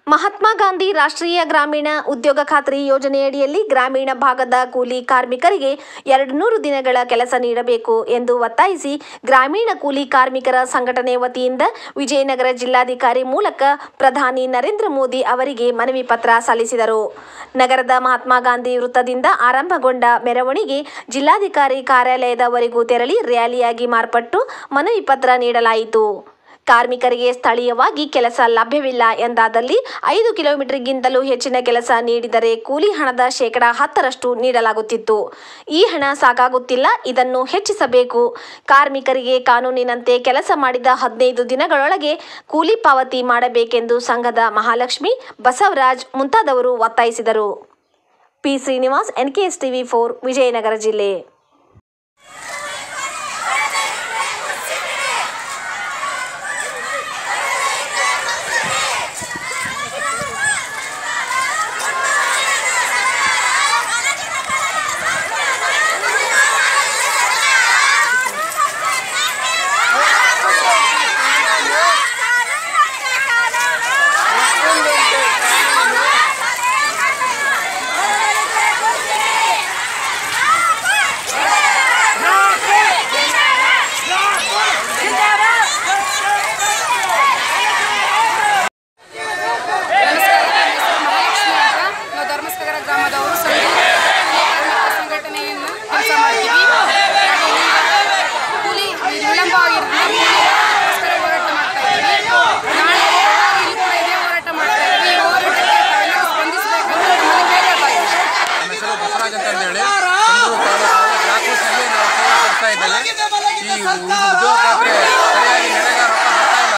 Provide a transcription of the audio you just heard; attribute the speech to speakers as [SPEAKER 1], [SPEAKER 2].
[SPEAKER 1] ಮಹಾತ್ಮ ಗಾಂಧಿ ರಾಷ್ಟ್ರೀಯ ಗ್ರಾಮೀಣ ಉದ್ಯೋಗ ಖಾತ್ರಿ ಯೋಜನೆಯಡಿಯಲ್ಲಿ ಗ್ರಾಮೀಣ ಭಾಗದ ಕೂಲಿ ಕಾರ್ಮಿಕರಿಗೆ ಎರಡು ನೂರು ದಿನಗಳ ಕೆಲಸ ನೀಡಬೇಕು ಎಂದು ಒತ್ತಾಯಿಸಿ ಗ್ರಾಮೀಣ ಕೂಲಿ ಕಾರ್ಮಿಕರ ಸಂಘಟನೆ ವತಿಯಿಂದ ವಿಜಯನಗರ ಜಿಲ್ಲಾಧಿಕಾರಿ ಮೂಲಕ ಪ್ರಧಾನಿ ನರೇಂದ್ರ ಮೋದಿ ಅವರಿಗೆ ಮನವಿ ಪತ್ರ ಸಲ್ಲಿಸಿದರು ನಗರದ ಮಹಾತ್ಮ ಗಾಂಧಿ ವೃತ್ತದಿಂದ ಆರಂಭಗೊಂಡ ಮೆರವಣಿಗೆ ಜಿಲ್ಲಾಧಿಕಾರಿ ಕಾರ್ಯಾಲಯದವರೆಗೂ ತೆರಳಿ ರ್ಯಾಲಿಯಾಗಿ ಮಾರ್ಪಟ್ಟು ಮನವಿ ಪತ್ರ ನೀಡಲಾಯಿತು ಕಾರ್ಮಿಕರಿಗೆ ಸ್ಥಳೀಯವಾಗಿ ಕೆಲಸ ಲಭ್ಯವಿಲ್ಲ ಎಂದಾದಲ್ಲಿ ಐದು ಕಿಲೋಮೀಟರ್ಗಿಂತಲೂ ಹೆಚ್ಚಿನ ಕೆಲಸ ನೀಡಿದರೆ ಕೂಲಿ ಹಣದ ಶೇಕಡ ಹತ್ತರಷ್ಟು ನೀಡಲಾಗುತ್ತಿತ್ತು ಈ ಹಣ ಸಾಕಾಗುತ್ತಿಲ್ಲ ಇದನ್ನು ಹೆಚ್ಚಿಸಬೇಕು ಕಾರ್ಮಿಕರಿಗೆ ಕಾನೂನಿನಂತೆ ಕೆಲಸ ಮಾಡಿದ ಹದಿನೈದು ದಿನಗಳೊಳಗೆ ಕೂಲಿ ಪಾವತಿ ಮಾಡಬೇಕೆಂದು ಸಂಘದ ಮಹಾಲಕ್ಷ್ಮಿ ಬಸವರಾಜ್ ಮುಂತಾದವರು ಒತ್ತಾಯಿಸಿದರು P Srinivas NKS TV four Vijayanagara ಜಿಲ್ಲೆ
[SPEAKER 2] ಮಹಾಲಕ್ಷ್ಮಿ ಅಂತ ನಾವು ಧರ್ಮಸಾಗರ ಗ್ರಾಮದವರು ಸಂಘ ಕಾರ್ಮಿಕ ಸಂಘಟನೆಯನ್ನು ಕೆಲಸ ಮಾಡ್ತೀವಿ ನಾವು ಈಗ ಕೂಲಿ ವಿಳಂಬವಾಗಿರೋದ್ರಿಂದ ಕೂಲಿಗೋಸ್ಕರ ಹೋರಾಟ ಮಾಡ್ತಾ ಇದ್ದೀವಿ ನಾಳೆ ಇಲ್ಲಿ ಕೂಡ ಇದೇ ಹೋರಾಟ ಮಾಡ್ತಾ ಇದ್ದೀವಿ ಈ ಹೋರಾಟಕ್ಕೆ ತಾವೆಲ್ಲರೂ ಸ್ಪಂದಿಸಬೇಕಂತ ನಮ್ಮಲ್ಲಿ ಕೇಳ್ಕೊಳ್ತಾ ಇದ್ದೀವಿ
[SPEAKER 3] ನನ್ನ ಹೆಸರು ಬಸವರಾಜ್ ಅಂತ ಹೇಳಿ ಚಂದ್ರೂರು ತಾಲೂಕು ಗ್ರಾಕೂಸ್ನಲ್ಲಿ ನಾವು ಸೇವೆ ಸಲ್ಲಿಸ್ತಾ ಇದ್ದೇವೆ ಈ